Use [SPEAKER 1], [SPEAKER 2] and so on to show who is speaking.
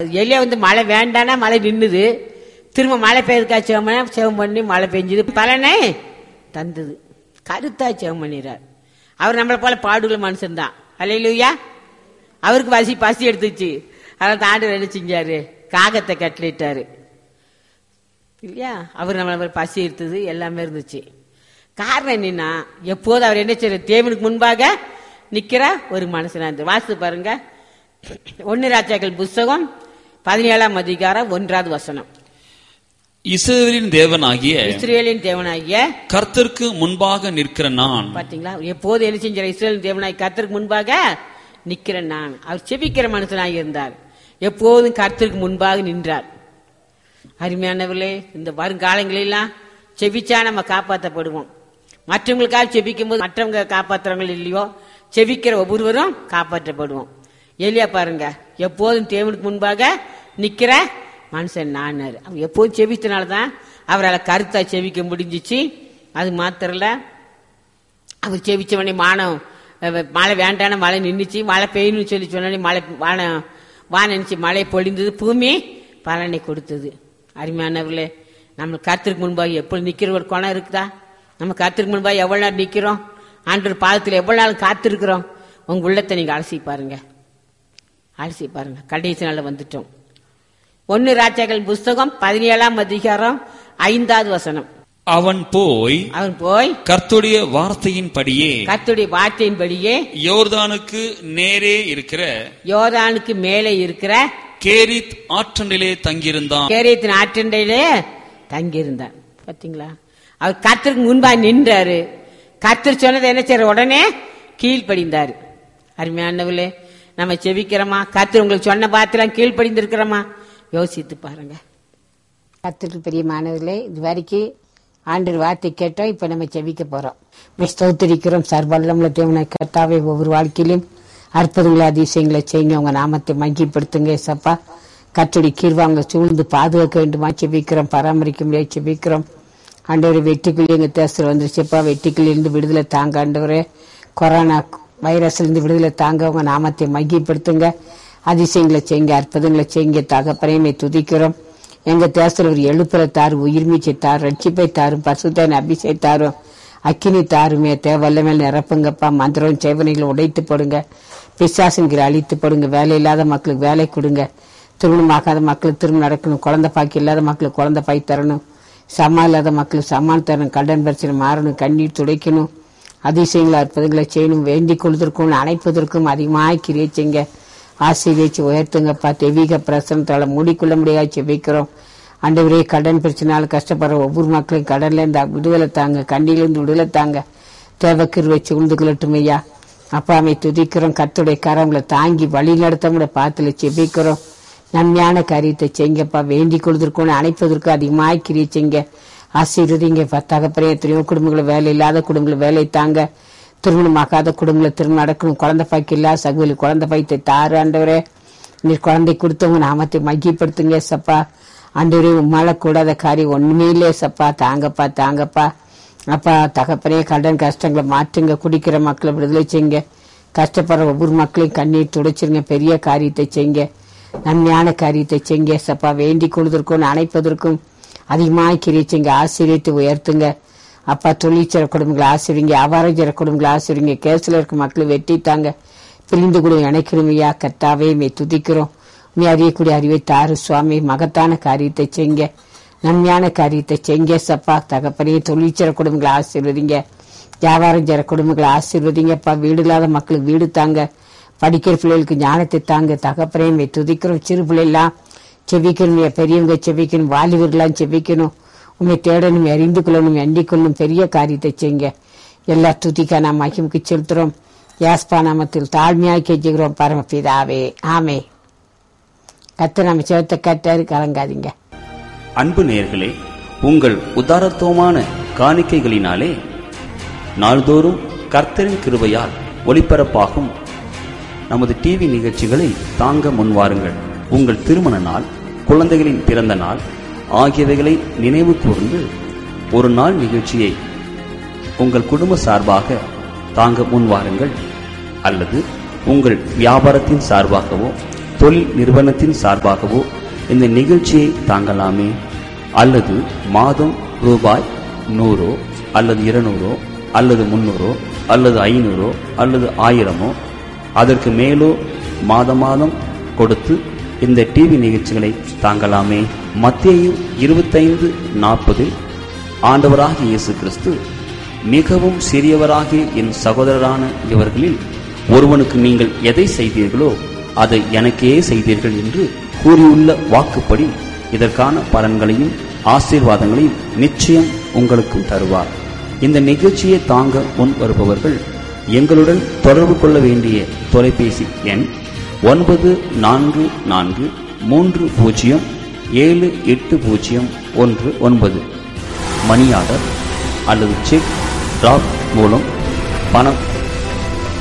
[SPEAKER 1] எலியா வந்து மழை வேண்டானா மழை நின்னுது திரும்ப மழை பெய்யறதுக்கா செவமனா செவம் பண்ணி மழை பெஞ்சுது பலனே தந்தது கருத்தா செவம் பண்ணிடுறார் அவர் நம்மளை போல பாடுள்ள மனுஷன் தான் அலையிலுயா அவருக்கு பசி பசி எடுத்துச்சு அதான் தாண்டு என்ன செஞ்சாரு காகத்தை கட்டளிட்டாரு இல்லையா அவர் நம்மளை பசி எடுத்தது எல்லாமே இருந்துச்சு காரணம் என்னன்னா எப்போது அவர் என்ன செய்யற தேவனுக்கு முன்பாக நிக்கிற ஒரு மனுஷனா இருந்து வாசித்து பாருங்க ஒன்னு ராஜாக்கள் புஸ்தகம் பதினேழாம் அதிகாரம் ஒன்றாவது வசனம்
[SPEAKER 2] இஸ்ரவேலின் தேவனாகிய
[SPEAKER 1] இஸ்ரேலின் தேவனாகிய
[SPEAKER 2] கர்த்தருக்கு முன்பாக நிற்கிற நான்
[SPEAKER 1] பாத்தீங்களா எப்போது என்ன செஞ்சார் இஸ்ரேல் தேவனாய் கர்த்தருக்கு முன்பாக நிக்கிறேன் நான் அவர் செபிக்கிற மனுஷனாக இருந்தார் எப்போதும் கர்த்தருக்கு முன்பாக நின்றார் அருமையானவர்களே இந்த வருங்காலங்களெல்லாம் செபிச்சா நம்ம காப்பாற்றப்படுவோம் மற்றவங்களுக்காக செபிக்கும் போது மற்றவங்க காப்பாற்றுறவங்க இல்லையோ செபிக்கிற ஒவ்வொருவரும் காப்பாற்றப்படுவோம் எலியா பாருங்க எப்போதும் தேவனுக்கு முன்பாக நிக்கிற மனுஷன் நானாரு அவர் எப்போதும் செபித்தனால தான் அவரால் கருத்தா செபிக்க முடிஞ்சிச்சு அது மாத்திரல அவர் செவிச்சவனே மானம் அஹ், மழை வேண்டான மழை நின்றுச்சு மழை பெய்யணும்னு சொல்லி சொன்னோடனே மழை வானம் வானம் நினைச்சு மழை பொழிந்தது பூமி பலனை கொடுத்தது அருமையானவர்களே நம்ம கருத்திற்கு முன்பாக எப்போ நிக்கிற ஒரு குணம் இருக்குதா நம்ம கருத்திற்கு முன்பாக எவ்வளவு நேரம் நிக்கிறோம் ஆண்டவர் பாதத்தில் எவ்வளவு நாள் காத்திருக்கிறோம் உங்க உள்ளத்தை நீங்க அலசி பாருங்க அலசி பாருங்க கடைசி நாள் வந்துட்டோம் ஒன்னு ராஜாக்கள் புஸ்தகம் பதினேழாம் அதிகாரம் ஐந்தாவது வசனம்
[SPEAKER 2] அவன் போய்
[SPEAKER 1] அவன் போய்
[SPEAKER 2] கர்த்துடைய வார்த்தையின்படியே
[SPEAKER 1] கர்த்தருடைய வார்த்தையின்படியே
[SPEAKER 2] யோர்தானுக்கு நேரே இருக்கிற
[SPEAKER 1] யோர்தானுக்கு மேலே இருக்கிற
[SPEAKER 2] கேரித் ஆற்றண்டிலே தங்கியிருந்தான்
[SPEAKER 1] கேரியத்தின் ஆற்றண்டையிலே தங்கியிருந்தார் பாத்தீங்களா அவர் கர்த்தருக்கு முன்பா நின்றாரு கர்த்தர் சொன்னதை என்ன செய்யற உடனே கீழ்ப்படிந்தாரு அருமையானவர்களே நம்ம செபிக்கிறோமா கர்த்தர் உங்களுக்கு சொன்ன பாத்திரம் கீழ்ப்படிந்திருக்கிறோமா யோசித்து பாருங்க கர்த்தருக்கு பெரிய மாணவர்களே இது வரைக்கும் ஆண்டு வார்த்தை கேட்டோம் இப்ப நம்ம செபிக்க போறோம் ஸ்தோத்திரிக்கிறோம் சர்வல்லமுள்ள தேவனை கர்த்தாவே ஒவ்வொரு வாழ்க்கையிலும் அற்புதங்களை அதிசயங்களை செய்யுங்க உங்க நாமத்தை மகிப்படுத்துங்க சப்பா கத்தடி கீழ்வாங்க சூழ்ந்து பாதுகாக்க வேண்டுமா செபிக்கிறோம் பராமரிக்க முடியாது செபிக்கிறோம் ஆண்டவரே வெட்டிக்குள்ளி எங்க தேசத்தில் வந்துருச்சுப்பா வெட்டிக்குள்ளிருந்து விடுதலை தாங்க ஆண்டவரே கொரோனா வைரஸ்ல இருந்து விடுதலை தாங்க உங்க நாமத்தை மகிப்படுத்துங்க அதிசயங்களை செய்யுங்க அற்புதங்களை செய்யுங்க தகப்பனையுமே துதிக்கிறோம் எங்க தேசத்தில் ஒரு எழுப்புற தாரு உயிர்மீச்சை தாரு ரட்சிப்பை தாரும் பசுத்தன் அபிஷேக தாரும் அக்கினி தாருமே தேவல்ல மேல் நிரப்புங்கப்பா மந்திரம் சேவனைகளை உடைத்து போடுங்க பிசாசுங்கிற அழித்து போடுங்க வேலை இல்லாத மக்களுக்கு வேலை கொடுங்க திருமணமாகாத மக்களுக்கு திருமணம் நடக்கணும் குழந்தை பாக்கி இல்லாத மக்களுக்கு குழந்தை பாய் தரணும் சம்மா இல்லாத மக்களுக்கு சம்மான் தரணும் கடன் பிரச்சனை மாறணும் கண்ணீர் துடைக்கணும் அதிசயங்களை அற்புதங்களை செய்யணும் வேண்டிக் கொள்வதற்கும் அணைப்பதற்கும் அதிகமாக கிரியை செய்யுங்க ஆசீர்வதிச்சு உயர்த்துங்கப்பா தெய்வீக பிரசனத்தால மூடிக்கொள்ள முடியாது செபிக்கிறோம் ஆண்டவரே கடன் பிரச்சனால கஷ்டப்படுற ஒவ்வொரு மக்களையும் கடன்ல இருந்து விடுதலை தாங்க கண்ணிலிருந்து விடுதலை தாங்க தேவக்கர் வச்சு உண்டு கொள்ளட்டும் ஐயா அப்பாமை துதிக்கிறோம் கத்துடைய கரங்களை தாங்கி வழி நடத்தமுட பாத்துல செபிக்கிறோம் நன்மையான காரியத்தை செய்யுங்கப்பா வேண்டிக் கொள்வதற்கும் அணைப்பதற்கும் அதிகமாக கிரியை செய்யுங்க ஆசீர்வதிங்க தகப்பறே எத்தனையோ குடும்பங்களை வேலை இல்லாத குடும்பங்களை வேலை தாங்க திருமணமாகாத குடும்பங்களை திருமணம் நடக்கணும் குழந்தை பாய்க்கு இல்ல சகுலி குழந்தை பாய்த்தை தாரு ஆண்டவரே நீர் குழந்தை கொடுத்தவங்க நாமத்தை மையப்படுத்துங்க சப்பா ஆண்டவரே உம்மால கூடாத காரியம் ஒண்ணுமே இல்லையே சப்பா தாங்கப்பா தாங்கப்பா அப்பா தகப்பனே கடன் கஷ்டங்களை மாற்றுங்க குடிக்கிற மக்களை விடுதலை செய்யுங்க கஷ்டப்படுற ஒவ்வொரு மக்களையும் கண்ணீர் துடைச்சிருங்க பெரிய காரியத்தை செய்யுங்க நன்மையான காரியத்தை செய்யுங்க சப்பா வேண்டிக் கொள்வதற்கும் அணைப்பதற்கும் அதிகமாக கிரிச்சிங்க ஆசிரியத்தை உயர்த்துங்க அப்பா தொழிற்சர குடும்பங்களை ஆசிரிங்க வியாபாரஞ்சர குடும்பங்களை ஆசிரிங்க கேஸ்ல இருக்க மக்களை வெட்டித்தாங்க பிரிந்து கூட இணைக்கணுமையா கத்தாவே மே துதிக்கிறோம் நீ அறியக்கூடிய அறிவை தாரு சுவாமி மகத்தான காரியத்தை செய்ங்க நன்மையான காரியத்தை செய்ங்க சப்பா தகப்பனே தொழிற்சர குடும்பங்களை ஆசீர்வதிங்க வியாபாரம் செய்ற குடும்பங்களை ஆசீர்வதிங்கப்பா வீடு இல்லாத மக்களுக்கு வீடு தாங்க படிக்கிற பிள்ளைகளுக்கு ஞானத்தை தாங்க தகப்பனே மே துதிக்கிறோம் சிறு பிள்ளைலாம் செவிக்கணும் பெரியவங்க செவிக்கணும் வாலிபர்களாம் செவிக்கணும் உண்மை தேடணும் அறிந்து கொள்ளணும் எண்ணிக் கொள்ளணும் பெரிய காரியத்தை செய்யுங்க எல்லா துதிக்கா நாம் மகிமுக்கு செலுத்துறோம் யாஸ்பா நாமத்தில் தாழ்மையாய் கெஞ்சுகிறோம் பரமபிதாவே ஆமே கத்து நம்ம சேர்த்த கட்டாரு கலங்காதீங்க
[SPEAKER 3] அன்பு நேயர்களே உங்கள் உதாரத்துவமான காணிக்கைகளினாலே நாள்தோறும் கர்த்தரின் கிருபையால் ஒளிபரப்பாகும் நமது டிவி நிகழ்ச்சிகளை தாங்க முன்வாருங்கள் உங்கள் திருமண நாள் குழந்தைகளின் பிறந்த நாள் ஆகியவைகளை நினைவு கூர்ந்து ஒரு நாள் நிகழ்ச்சியை உங்கள் குடும்ப சார்பாக தாங்க முன்வாருங்கள் அல்லது உங்கள் வியாபாரத்தின் சார்பாகவோ தொழில் நிறுவனத்தின் சார்பாகவோ இந்த நிகழ்ச்சியை தாங்கலாமே அல்லது மாதம் ரூபாய் நூறோ அல்லது இருநூறோ அல்லது முன்னூறோ அல்லது ஐநூறோ அல்லது ஆயிரமோ அதற்கு மேலோ மாதம் மாதம் கொடுத்து இந்த டிவி நிகழ்ச்சிகளை தாங்கலாமே மத்தேயு இருபத்தைந்து நாற்பதில் ஆண்டவராகிய இயேசு கிறிஸ்து மிகவும் சிறியவராகிய என் சகோதரரான இவர்களில் ஒருவனுக்கு நீங்கள் எதை செய்தீர்களோ அதை எனக்கே செய்தீர்கள் என்று கூறியுள்ள வாக்குப்படி இதற்கான பலன்களையும் ஆசீர்வாதங்களையும் நிச்சயம் உங்களுக்கும் தருவார் இந்த நிகழ்ச்சியை தாங்க முன் வருபவர்கள் எங்களுடன் தொடர்பு கொள்ள வேண்டிய தொலைபேசி எண் ஒன்பது நான்கு நான்கு மூன்று பூஜ்ஜியம் ஏழு எட்டு பூஜ்ஜியம் ஒன்று ஒன்பது மணி ஆர்டர் அல்லது செக் டிராப் மூலம் பணம்